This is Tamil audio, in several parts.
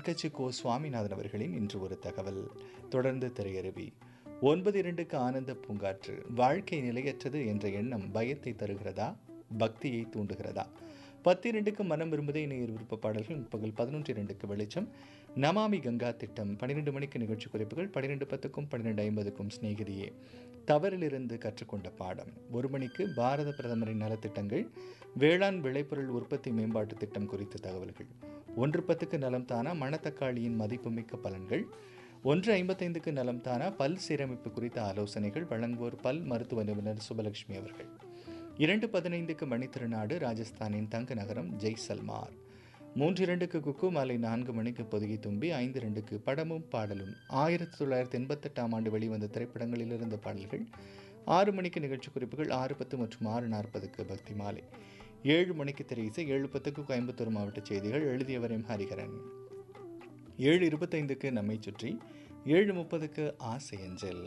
தென்கட்சி கோ சுவாமிநாதன் அவர்களின் இன்று ஒரு தகவல் தொடர்ந்து திரையருவி ஒன்பது இரண்டுக்கு ஆனந்த பூங்காற்று வாழ்க்கை நிலையற்றது என்ற எண்ணம் பயத்தை தருகிறதா பக்தியை தூண்டுகிறதா பத்து இரண்டுக்கு மனம் விரும்புதே நேர் விருப்ப பாடல்கள் முற்பகல் பதினொன்று இரண்டுக்கு வெளிச்சம் நமாமி கங்கா திட்டம் பன்னிரெண்டு மணிக்கு நிகழ்ச்சி குறிப்புகள் பன்னிரெண்டு பத்துக்கும் பன்னிரெண்டு ஐம்பதுக்கும் சிநேகிதியே தவறிலிருந்து கற்றுக்கொண்ட பாடம் ஒரு மணிக்கு பாரத பிரதமரின் நலத்திட்டங்கள் வேளாண் விளைபொருள் உற்பத்தி மேம்பாட்டு திட்டம் குறித்த தகவல்கள் ஒன்று பத்துக்கு நலம் தானா மணத்தக்காளியின் மதிப்புமிக்க பலன்கள் ஒன்று ஐம்பத்தைந்துக்கு நலம் தானா பல் சீரமைப்பு குறித்த ஆலோசனைகள் வழங்குவோர் பல் மருத்துவ நிபுணர் சுபலட்சுமி அவர்கள் இரண்டு பதினைந்துக்கு மணித்திருநாடு ராஜஸ்தானின் தங்க நகரம் ஜெய்சல்மார் மூன்று இரண்டுக்கு குக்கு மாலை நான்கு மணிக்கு பொதுகி தும்பி ஐந்து இரண்டுக்கு படமும் பாடலும் ஆயிரத்தி தொள்ளாயிரத்தி எண்பத்தெட்டாம் ஆண்டு வெளிவந்த திரைப்படங்களிலிருந்து பாடல்கள் ஆறு மணிக்கு நிகழ்ச்சி குறிப்புகள் ஆறு பத்து மற்றும் ஆறு நாற்பதுக்கு பக்தி மாலை ஏழு மணிக்கு திரை இசை ஏழு பத்துக்கு கோயம்புத்தூர் மாவட்ட செய்திகள் எழுதியவர் எம் ஹரிகரன் ஏழு இருபத்தைந்துக்கு நம்மை சுற்றி ஏழு முப்பதுக்கு ஆசை அஞ்சல்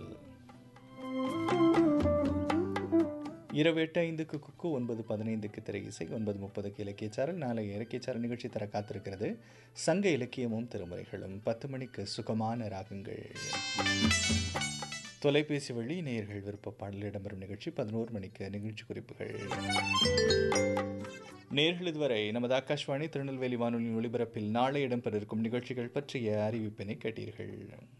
இரவு எட்டு ஐந்துக்கு குக்கு ஒன்பது பதினைந்துக்கு திரை இசை ஒன்பது முப்பதுக்கு இலக்கியச்சாரல் நாளை இலக்கியச்சாரல் நிகழ்ச்சி தர காத்திருக்கிறது சங்க இலக்கியமும் திருமுறைகளும் பத்து மணிக்கு சுகமான ராகங்கள் தொலைபேசி வழி நேயர்கள் விருப்ப பாடல் இடம்பெறும் நிகழ்ச்சி பதினோரு மணிக்கு நிகழ்ச்சி குறிப்புகள் நேர்கள் இதுவரை நமது ஆகாஷ்வாணி திருநெல்வேலி வானொலியின் ஒளிபரப்பில் நாளை இடம்பெற இருக்கும் நிகழ்ச்சிகள் பற்றிய அறிவிப்பினை கேட்டீர்கள்